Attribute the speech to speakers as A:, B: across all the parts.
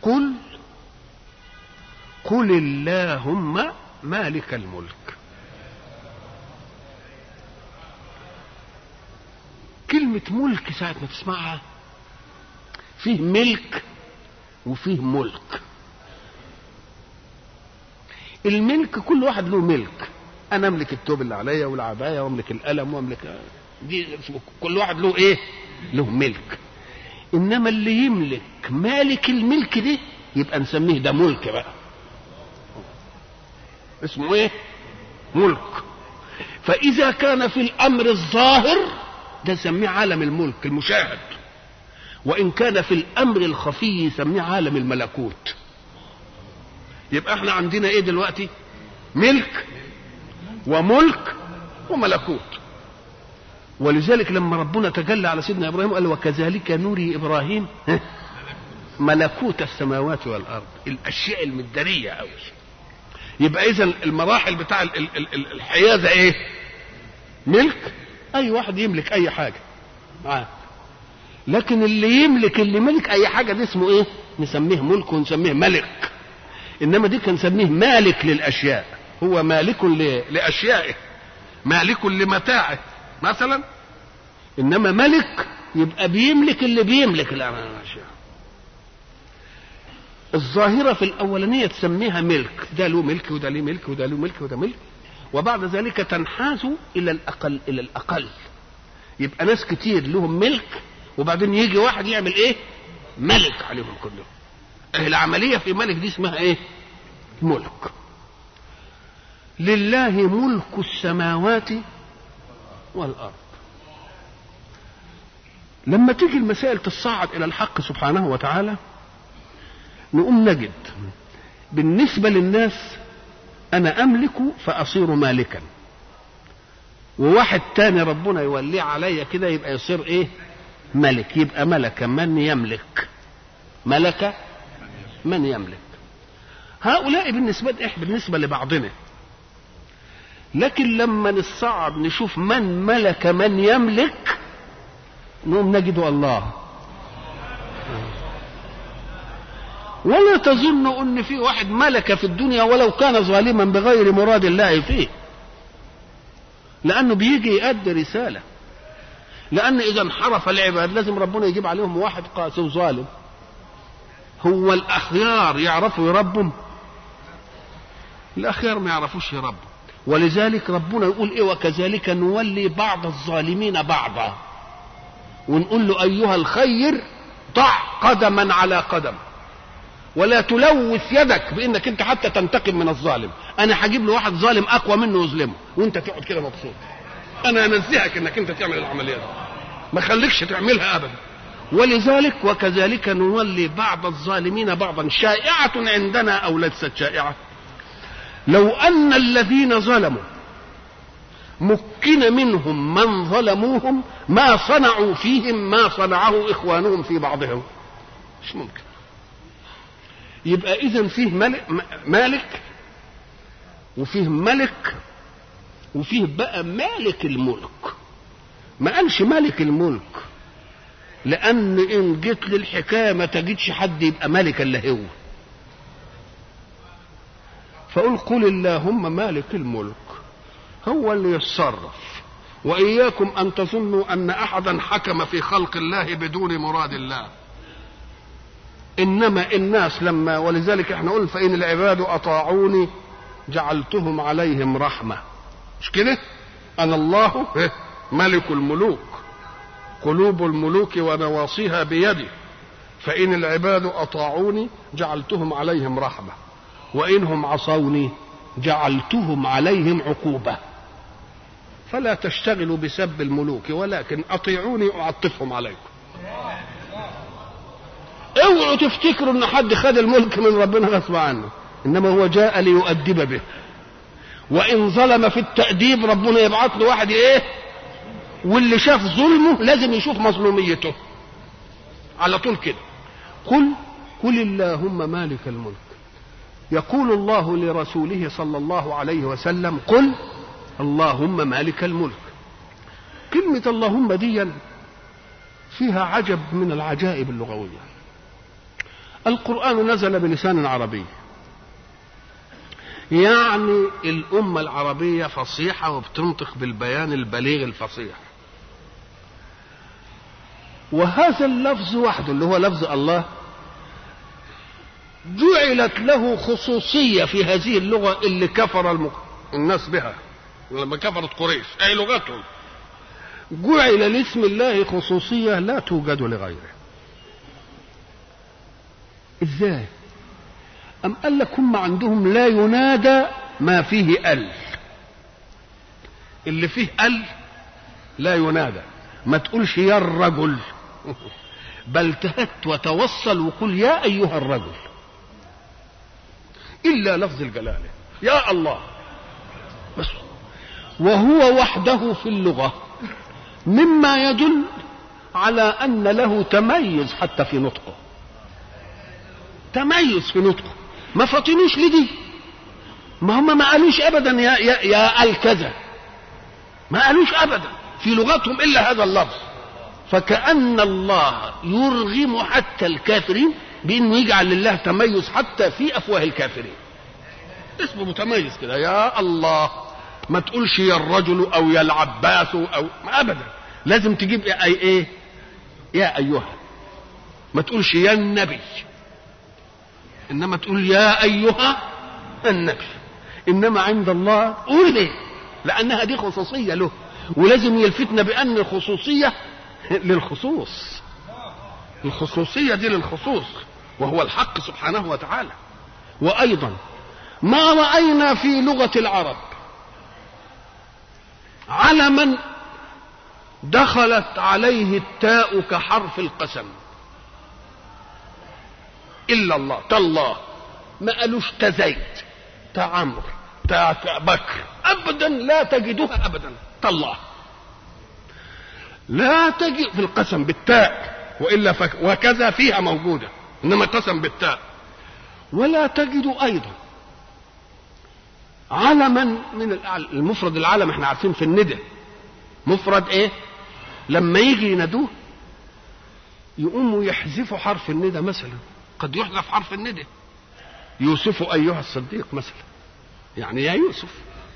A: قل قل اللهم مالك الملك كلمة ملك ساعة ما تسمعها فيه ملك وفيه ملك الملك كل واحد له ملك انا املك التوب اللي عليا والعبايه واملك القلم واملك دي كل واحد له ايه له ملك انما اللي يملك مالك الملك ده يبقى نسميه ده ملك بقى اسمه ايه ملك فاذا كان في الامر الظاهر ده نسميه عالم الملك المشاهد وان كان في الامر الخفي يسميه عالم الملكوت يبقى احنا عندنا ايه دلوقتي ملك وملك وملكوت ولذلك لما ربنا تجلى على سيدنا ابراهيم قال وكذلك نوري ابراهيم ملكوت السماوات والارض الاشياء المداريه قوي يبقى اذا المراحل بتاع الحيازه ايه ملك اي واحد يملك اي حاجه آه. لكن اللي يملك اللي ملك اي حاجه دي اسمه ايه نسميه ملك ونسميه ملك انما دي كان نسميه مالك للاشياء هو مالك لاشيائه مالك لمتاعه مثلا انما ملك يبقى بيملك اللي بيملك الاشياء الظاهرة في الأولانية تسميها ملك ده له ملك وده له ملك وده له ملك وده ملك وبعد ذلك تنحاز إلى الأقل إلى الأقل يبقى ناس كتير لهم ملك وبعدين يجي واحد يعمل إيه؟ ملك عليهم كلهم العملية في ملك دي اسمها إيه؟ ملك لله ملك السماوات والأرض لما تيجي المسائل تصعد إلى الحق سبحانه وتعالى نقوم نجد بالنسبة للناس أنا أملك فأصير مالكا وواحد تاني ربنا يوليه عليا كده يبقى يصير إيه ملك يبقى ملك من يملك ملك من يملك هؤلاء بالنسبة إحنا بالنسبة لبعضنا لكن لما نصعد نشوف من ملك من يملك نقوم نجد الله ولا تظن ان في واحد ملك في الدنيا ولو كان ظالما بغير مراد الله فيه لانه بيجي يؤدي رساله لان اذا انحرف العباد لازم ربنا يجيب عليهم واحد قاسي وظالم هو الاخيار يعرفوا يربهم الاخيار ما يعرفوش يربوا ولذلك ربنا يقول ايه وكذلك نولي بعض الظالمين بعضا ونقول له ايها الخير ضع قدما على قدم ولا تلوث يدك بانك انت حتى تنتقم من الظالم انا هجيب له واحد ظالم اقوى منه ويظلمه وانت تقعد كده مبسوط انا انزهك انك انت تعمل العمليه دي ما خليكش تعملها ابدا ولذلك وكذلك نولي بعض الظالمين بعضا شائعة عندنا أو ليست شائعة لو أن الذين ظلموا مكن منهم من ظلموهم ما صنعوا فيهم ما صنعه إخوانهم في بعضهم مش ممكن يبقى إذا فيه ملك, مالك وفيه ملك وفيه بقى مالك الملك ما قالش مالك الملك لأن إن جيت للحكاية ما تجدش حد يبقى ملك إلا هو فقل قل اللهم مالك الملك هو اللي يتصرف وإياكم أن تظنوا أن أحدا حكم في خلق الله بدون مراد الله إنما الناس لما ولذلك احنا قلنا فإن العباد أطاعوني جعلتهم عليهم رحمة مش كده أنا الله ملك الملوك قلوب الملوك ونواصيها بيدي فإن العباد أطاعوني جعلتهم عليهم رحمة وإنهم عصوني جعلتهم عليهم عقوبة فلا تشتغلوا بسب الملوك ولكن أطيعوني أعطفهم عليكم اوعوا تفتكروا ان حد خد الملك من ربنا غصب عنه انما هو جاء ليؤدب به وان ظلم في التأديب ربنا يبعث له واحد ايه واللي شاف ظلمه لازم يشوف مظلوميته على طول كده قل قل اللهم مالك الملك يقول الله لرسوله صلى الله عليه وسلم قل اللهم مالك الملك كلمة اللهم دي فيها عجب من العجائب اللغوية القرآن نزل بلسان عربي يعني الأمة العربية فصيحة وبتنطق بالبيان البليغ الفصيح وهذا اللفظ وحده اللي هو لفظ الله جعلت له خصوصية في هذه اللغة اللي كفر المك... الناس بها لما كفرت قريش أي لغتهم جعل لاسم الله خصوصية لا توجد لغيره ازاي أم قال لك هم عندهم لا ينادى ما فيه ال اللي فيه ال لا ينادى ما تقولش يا الرجل بل تهت وتوصل وقل يا أيها الرجل إلا لفظ الجلالة يا الله بس وهو وحده في اللغة مما يدل على أن له تميز حتى في نطقه تميز في نطقه ما فطنوش لدي ما هم ما قالوش ابدا يا يا يا الكذا ما قالوش ابدا في لغتهم الا هذا اللفظ فكأن الله يرغم حتى الكافرين بانه يجعل لله تميز حتى في افواه الكافرين اسمه متميز كده يا الله ما تقولش يا الرجل او يا العباس او ابدا لازم تجيب ايه ايه يا ايها ما تقولش يا النبي انما تقول يا ايها النبي انما عند الله قول ليه لانها دي خصوصيه له ولازم يلفتنا بان الخصوصيه للخصوص الخصوصيه دي للخصوص وهو الحق سبحانه وتعالى وايضا ما راينا في لغه العرب علما دخلت عليه التاء كحرف القسم الا الله تالله ما قالوش تزيد تعمر بكر ابدا لا تجدها ابدا تالله لا تجد في القسم بالتاء والا فك وكذا فيها موجوده انما قسم بالتاء ولا تجد ايضا علما من المفرد العلم احنا عارفين في الندى مفرد ايه لما يجي ينادوه يقوموا يحذفوا حرف الندى مثلا قد يحذف حرف الندى يوسف ايها الصديق مثلا يعني يا يوسف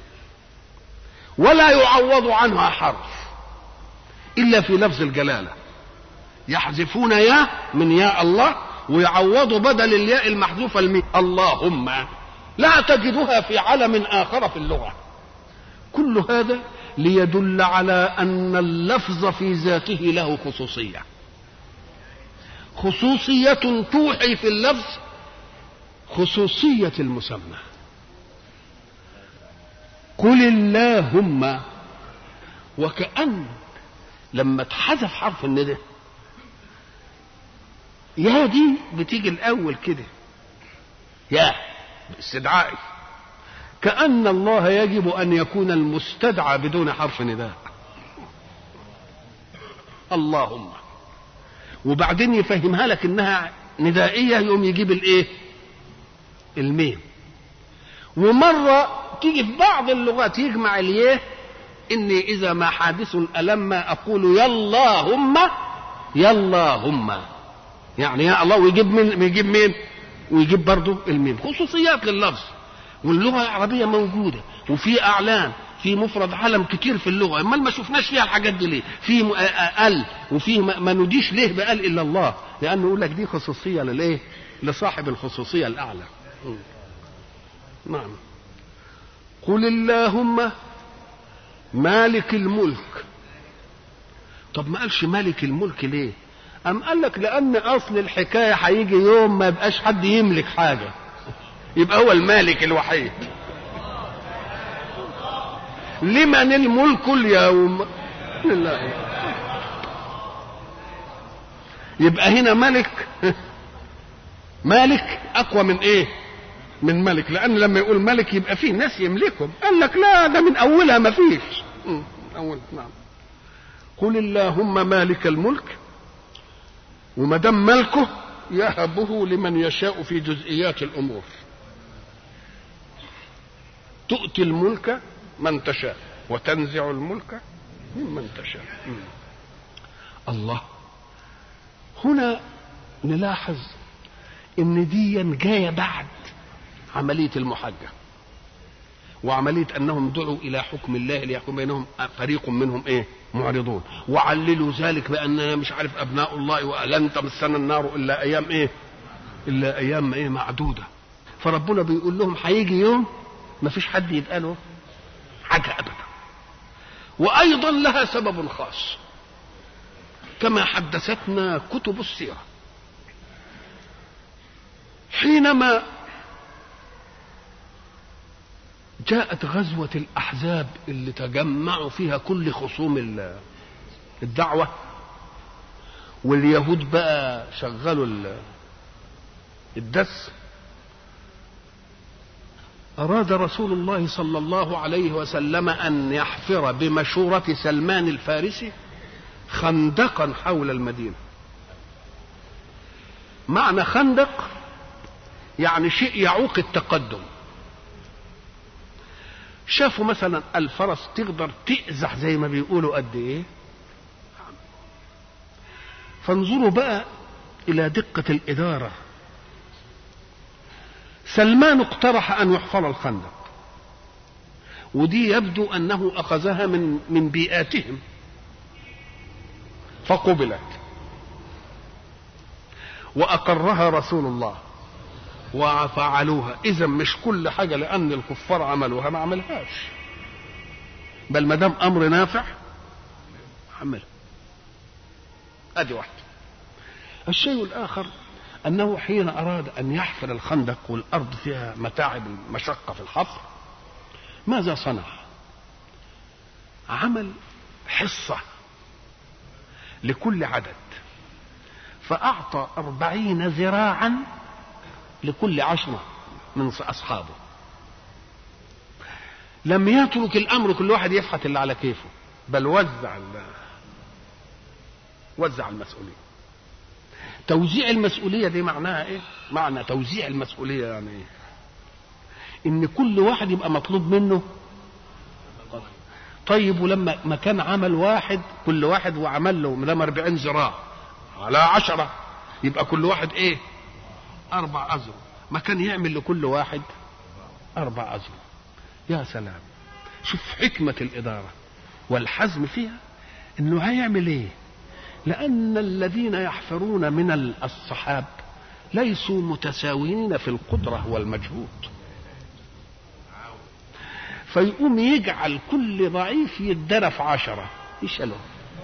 A: ولا يعوض عنها حرف الا في لفظ الجلاله يحذفون يا من يا الله ويعوضوا بدل الياء المحذوفه المي اللهم لا تجدها في علم اخر في اللغه كل هذا ليدل على ان اللفظ في ذاته له خصوصيه خصوصيه توحي في اللفظ خصوصيه المسمى قل اللهم وكأن لما اتحذف حرف الندى يا دي بتيجي الأول كده يا استدعائي كأن الله يجب أن يكون المستدعى بدون حرف نداء اللهم وبعدين يفهمها لك انها ندائيه يقوم يجيب الايه الميم ومره تيجي في بعض اللغات يجمع اليه اني اذا ما حادث الما اقول يلاهم يلاهم يعني يا الله ويجيب من ويجيب مين ويجيب برضه الميم خصوصيات لللفظ واللغه العربيه موجوده وفي اعلام في مفرد علم كتير في اللغه امال ما شفناش فيها الحاجات دي ليه في ال وفي ما نديش ليه بقال الا الله لانه يقول لك دي خصوصيه للايه لصاحب الخصوصيه الاعلى نعم قل اللهم مالك الملك طب ما قالش مالك الملك ليه أم قال لك لأن أصل الحكاية هيجي يوم ما يبقاش حد يملك حاجة يبقى هو المالك الوحيد لمن الملك اليوم لله يبقى هنا ملك مالك اقوى من ايه من ملك لان لما يقول ملك يبقى فيه ناس يملكهم قال لك لا ده من اولها ما فيش اول نعم قل اللهم مالك الملك وما دام ملكه يهبه لمن يشاء في جزئيات الامور تؤتي الملك من تشاء وتنزع الملك ممن تشاء الله هنا نلاحظ ان دي جايه بعد عمليه المحجه وعمليه انهم دعوا الى حكم الله ليحكم بينهم فريق منهم ايه معرضون وعللوا ذلك باننا مش عارف ابناء الله ولن تمسنا النار الا ايام ايه الا ايام ايه معدوده فربنا بيقول لهم هيجي يوم ما فيش حد يتقاله حاجه ابدا وايضا لها سبب خاص كما حدثتنا كتب السيره حينما جاءت غزوة الأحزاب اللي تجمعوا فيها كل خصوم الدعوة واليهود بقى شغلوا الدس أراد رسول الله صلى الله عليه وسلم أن يحفر بمشورة سلمان الفارسي خندقا حول المدينة معنى خندق يعني شيء يعوق التقدم شافوا مثلا الفرس تقدر تأزح زي ما بيقولوا قد ايه فانظروا بقى الى دقة الادارة سلمان اقترح ان يحفر الخندق ودي يبدو انه اخذها من من بيئاتهم فقبلت واقرها رسول الله وفعلوها اذا مش كل حاجه لان الكفار عملوها ما عملهاش بل ما دام امر نافع عملها ادي واحده الشيء الاخر انه حين اراد ان يحفر الخندق والارض فيها متاعب المشقه في الحفر ماذا صنع عمل حصه لكل عدد فاعطى اربعين ذراعا لكل عشرة من أصحابه لم يترك الأمر كل واحد يفحت اللي على كيفه بل وزع وزع المسؤولية توزيع المسؤولية دي معناها إيه؟ معنى توزيع المسؤولية يعني إيه؟ إن كل واحد يبقى مطلوب منه طيب ولما ما كان عمل واحد كل واحد وعمل له مدام 40 ذراع على عشرة يبقى كل واحد ايه أربع أزر ما كان يعمل لكل واحد أربع أزر يا سلام شوف حكمة الإدارة والحزم فيها إنه هيعمل إيه لأن الذين يحفرون من الصحاب ليسوا متساويين في القدرة والمجهود فيقوم يجعل كل ضعيف يدرف عشرة يشيله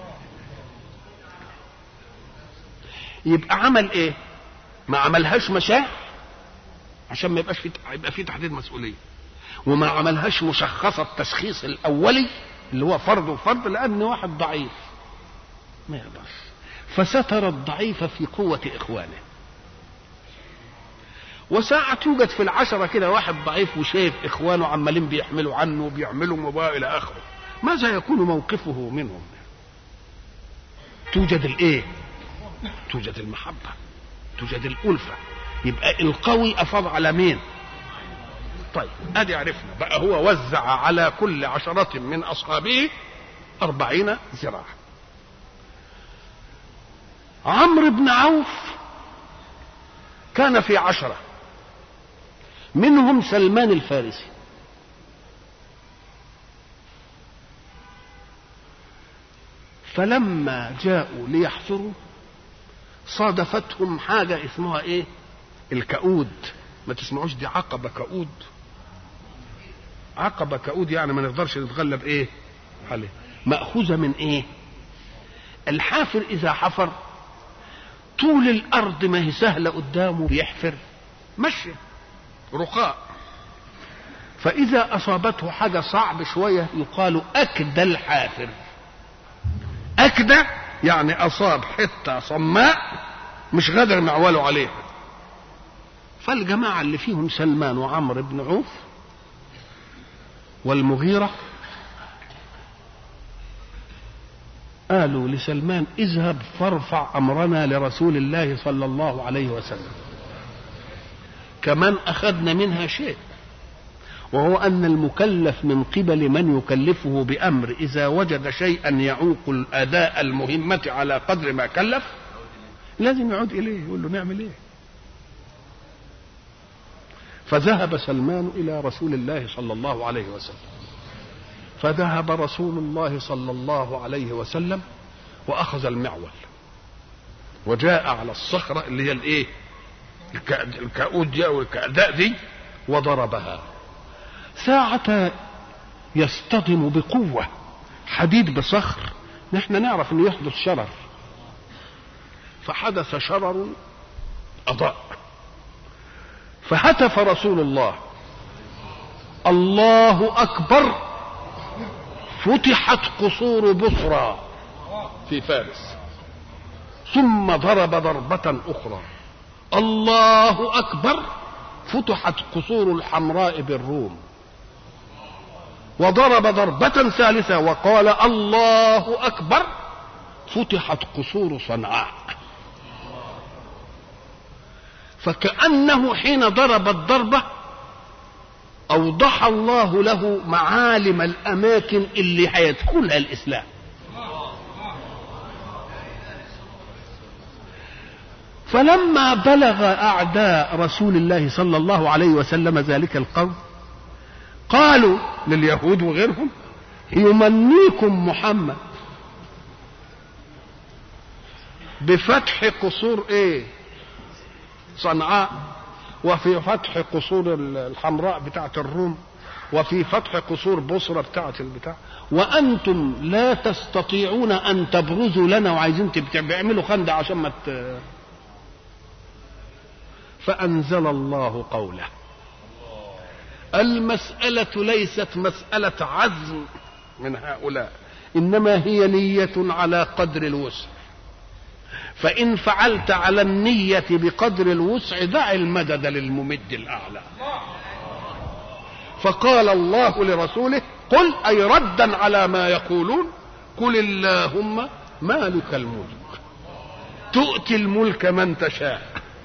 A: يبقى عمل ايه ما عملهاش مشاع عشان ما يبقاش في يبقى في تحديد مسؤوليه وما عملهاش مشخصه التشخيص الاولي اللي هو فرد وفرد لان واحد ضعيف ما يقدرش فستر الضعيف في قوه اخوانه وساعة توجد في العشرة كده واحد ضعيف وشايف إخوانه عمالين بيحملوا عنه وبيعملوا مباء إلى آخره ماذا يكون موقفه منهم توجد الإيه توجد المحبة توجد الألفة يبقى القوي أفاض على مين طيب ادي عرفنا بقى هو وزع على كل عشرة من أصحابه أربعين ذراع عمرو بن عوف كان في عشرة منهم سلمان الفارسي فلما جاءوا ليحفروا صادفتهم حاجة اسمها ايه الكؤود ما تسمعوش دي عقبة كؤود عقبة كؤود يعني ما نقدرش نتغلب ايه عليه مأخوذة من ايه الحافر اذا حفر طول الارض ما هي سهلة قدامه بيحفر مشي رخاء فاذا اصابته حاجة صعب شوية يقال اكدى الحافر اكدى يعني اصاب حته صماء مش قادر معوله عليها فالجماعه اللي فيهم سلمان وعمرو بن عوف والمغيره قالوا لسلمان اذهب فارفع امرنا لرسول الله صلى الله عليه وسلم كمان اخذنا منها شيء وهو أن المكلف من قبل من يكلفه بأمر إذا وجد شيئا يعوق الأداء المهمة على قدر ما كلف لازم يعود إليه يقول له نعمل إيه فذهب سلمان إلى رسول الله صلى الله عليه وسلم فذهب رسول الله صلى الله عليه وسلم وأخذ المعول وجاء على الصخرة اللي هي الإيه الكؤود دي أو الكأداء دي وضربها ساعة يصطدم بقوة حديد بصخر نحن نعرف انه يحدث شرر فحدث شرر أضاء فهتف رسول الله الله أكبر فتحت قصور بصرى في فارس ثم ضرب ضربة أخرى الله أكبر فتحت قصور الحمراء بالروم وضرب ضربة ثالثة وقال الله أكبر فتحت قصور صنعاء فكأنه حين ضرب الضربة أوضح الله له معالم الأماكن اللي هيدخلها الإسلام فلما بلغ أعداء رسول الله صلى الله عليه وسلم ذلك القول قالوا لليهود وغيرهم يمنيكم محمد بفتح قصور ايه صنعاء وفي فتح قصور الحمراء بتاعة الروم وفي فتح قصور بصرة بتاعة البتاع وأنتم لا تستطيعون أن تبرزوا لنا وعايزين تعملوا خندق عشان ما ت... فأنزل الله قوله المسألة ليست مسألة عزم من هؤلاء إنما هي نية على قدر الوسع فإن فعلت على النية بقدر الوسع دع المدد للممد الأعلى فقال الله لرسوله قل أي ردا على ما يقولون قل اللهم مالك الملك تؤتي الملك من تشاء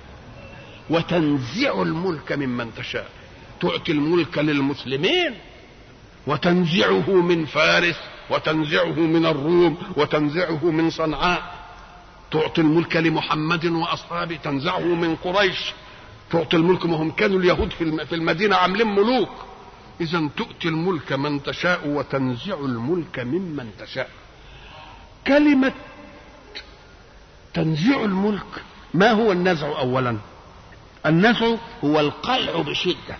A: وتنزع الملك ممن تشاء تؤتي الملك للمسلمين وتنزعه من فارس وتنزعه من الروم وتنزعه من صنعاء تعطي الملك لمحمد واصحابه تنزعه من قريش تعطي الملك ما هم كانوا اليهود في المدينه عاملين ملوك اذا تؤتي الملك من تشاء وتنزع الملك ممن تشاء كلمه تنزع الملك ما هو النزع اولا النزع هو القلع بشده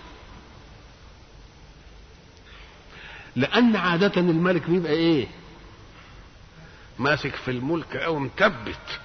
A: لان عاده الملك بيبقى ايه ماسك في الملك او مثبت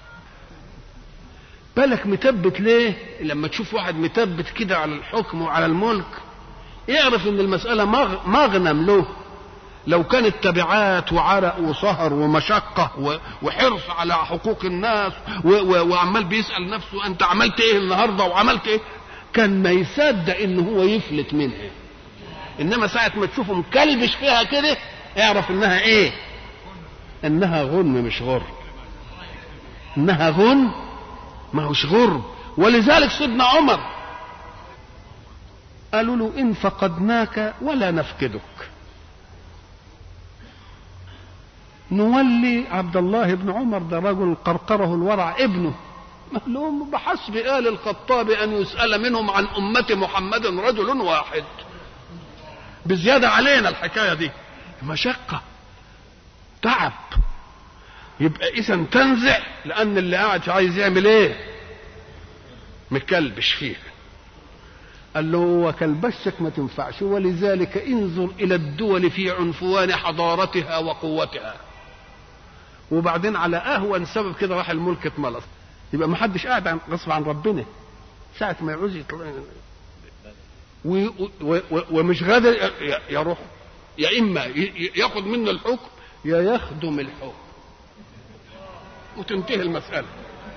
A: بالك مثبت ليه لما تشوف واحد مثبت كده على الحكم وعلى الملك يعرف ان المسألة مغنم له لو كانت تبعات وعرق وسهر ومشقة وحرص على حقوق الناس وعمال بيسأل نفسه انت عملت ايه النهاردة وعملت ايه كان ما يصدق ان هو يفلت منها انما ساعة ما تشوفه مكلبش فيها كده اعرف انها ايه انها غنم مش غرب انها غنم ما هوش غرب ولذلك سيدنا عمر قالوا له ان فقدناك ولا نفقدك نولي عبد الله بن عمر ده رجل قرقره الورع ابنه قال لهم بحسب آل الخطاب أن يسأل منهم عن أمة محمد رجل واحد بزيادة علينا الحكاية دي مشقة تعب يبقى اذا تنزع لان اللي قاعد عايز يعمل ايه مكلبش فيه قال له هو كلبشك ما تنفعش ولذلك انظر الى الدول في عنفوان حضارتها وقوتها وبعدين على اهون سبب كده راح الملك اتملص يبقى ما حدش قاعد عن غصب عن ربنا ساعة ما يعوز يطلع ومش غادر يروح يا اما ياخد منه الحكم يا يخدم الحكم وتنتهي المسألة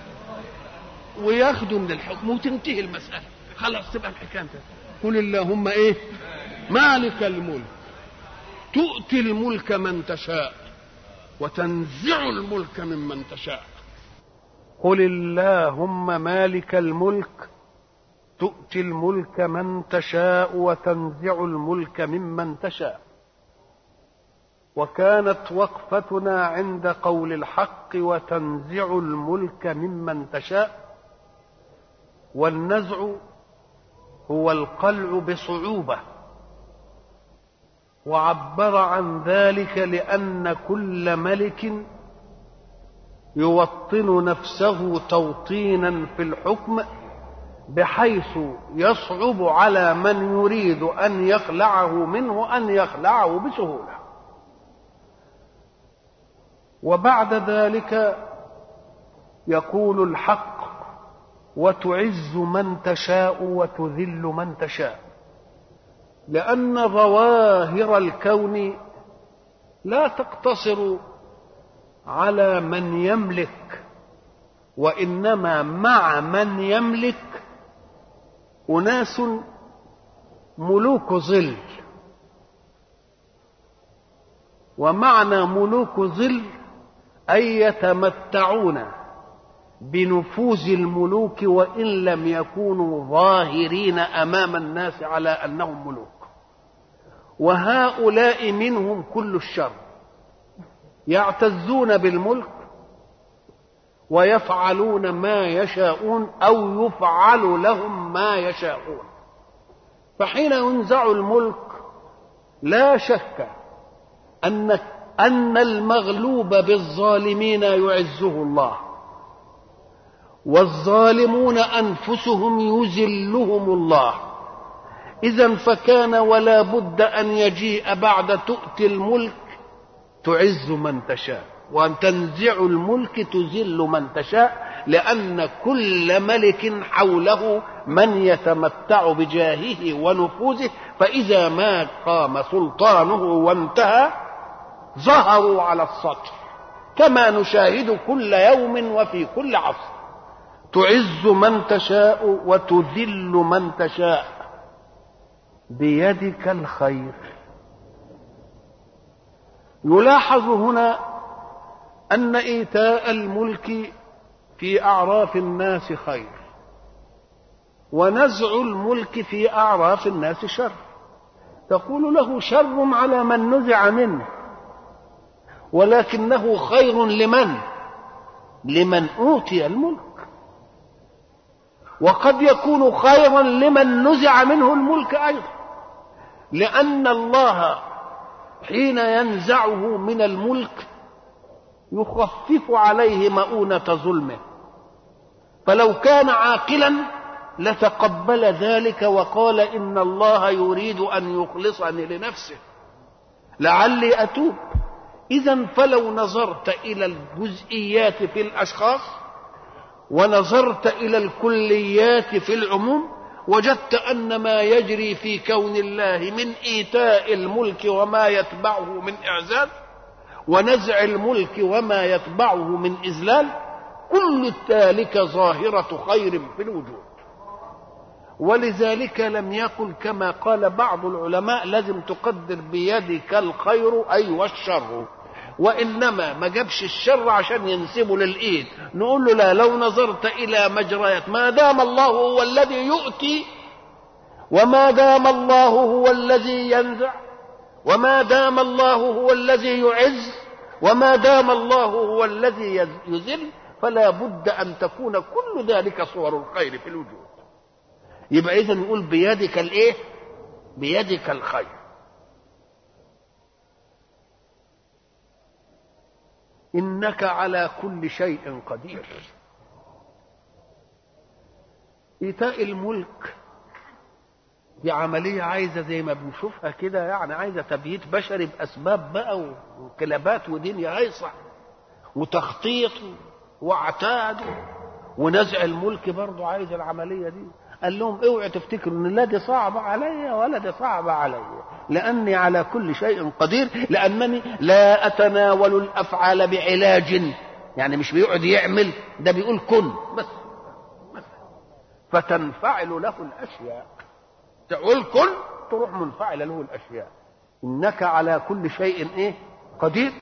A: ويخدم للحكم وتنتهي المسألة خلاص تبقى الحكاية قل اللهم ايه مالك الملك تؤتي الملك من تشاء وتنزع الملك ممن تشاء قل اللهم مالك الملك تؤتي الملك من تشاء وتنزع الملك ممن تشاء وكانت وقفتنا عند قول الحق وتنزع الملك ممن تشاء والنزع هو القلع بصعوبة وعبر عن ذلك لأن كل ملك يوطن نفسه توطينا في الحكم بحيث يصعب على من يريد أن يخلعه منه أن يخلعه بسهولة وبعد ذلك يقول الحق وتعز من تشاء وتذل من تشاء لأن ظواهر الكون لا تقتصر على من يملك وإنما مع من يملك أناس ملوك ظل ومعنى ملوك ظل أي يتمتعون بنفوذ الملوك وإن لم يكونوا ظاهرين أمام الناس على أنهم ملوك وهؤلاء منهم كل الشر يعتزون بالملك ويفعلون ما يشاءون او يفعل لهم ما يشاءون فحين ينزع الملك لا شك ان ان المغلوب بالظالمين يعزه الله والظالمون انفسهم يذلهم الله اذا فكان ولا بد ان يجيء بعد تؤتي الملك تعز من تشاء وأن تنزع الملك تذل من تشاء لأن كل ملك حوله من يتمتع بجاهه ونفوذه فإذا ما قام سلطانه وانتهى ظهروا على السطح كما نشاهد كل يوم وفي كل عصر تعز من تشاء وتذل من تشاء بيدك الخير يلاحظ هنا أن إيتاء الملك في أعراف الناس خير ونزع الملك في أعراف الناس شر تقول له شر على من نزع منه ولكنه خير لمن لمن أوتي الملك وقد يكون خيرا لمن نزع منه الملك أيضا لأن الله حين ينزعه من الملك يخفف عليه مؤونة ظلمه فلو كان عاقلا لتقبل ذلك وقال إن الله يريد أن يخلصني لنفسه لعلي أتوب إذا فلو نظرت إلى الجزئيات في الأشخاص ونظرت إلى الكليات في العموم وجدت أن ما يجري في كون الله من إيتاء الملك وما يتبعه من إعزاز ونزع الملك وما يتبعه من إذلال كل ذلك ظاهرة خير في الوجود ولذلك لم يكن كما قال بعض العلماء لازم تقدر بيدك الخير أي والشر وإنما ما جابش الشر عشان ينسبه للإيد نقول له لا لو نظرت إلى مجريات ما دام الله هو الذي يؤتي وما دام الله هو الذي ينزع وما دام الله هو الذي يعز وما دام الله هو الذي يذل فلا بد أن تكون كل ذلك صور الخير في الوجود يبقى إذا نقول بيدك الإيه بيدك الخير إنك على كل شيء قدير إيتاء الملك دي عملية عايزة زي ما بنشوفها كده يعني عايزة تبييت بشري بأسباب بقى وكلابات ودنيا هيصة وتخطيط واعتاد ونزع الملك برضه عايز العملية دي قال لهم اوعوا تفتكروا ان لا دي صعبة عليا ولا دي صعبة عليا لأني على كل شيء قدير لأنني لا أتناول الأفعال بعلاج يعني مش بيقعد يعمل ده بيقول كن بس, بس فتنفعل له الأشياء تقول كن تروح منفعلة له الأشياء إنك على كل شيء إيه قدير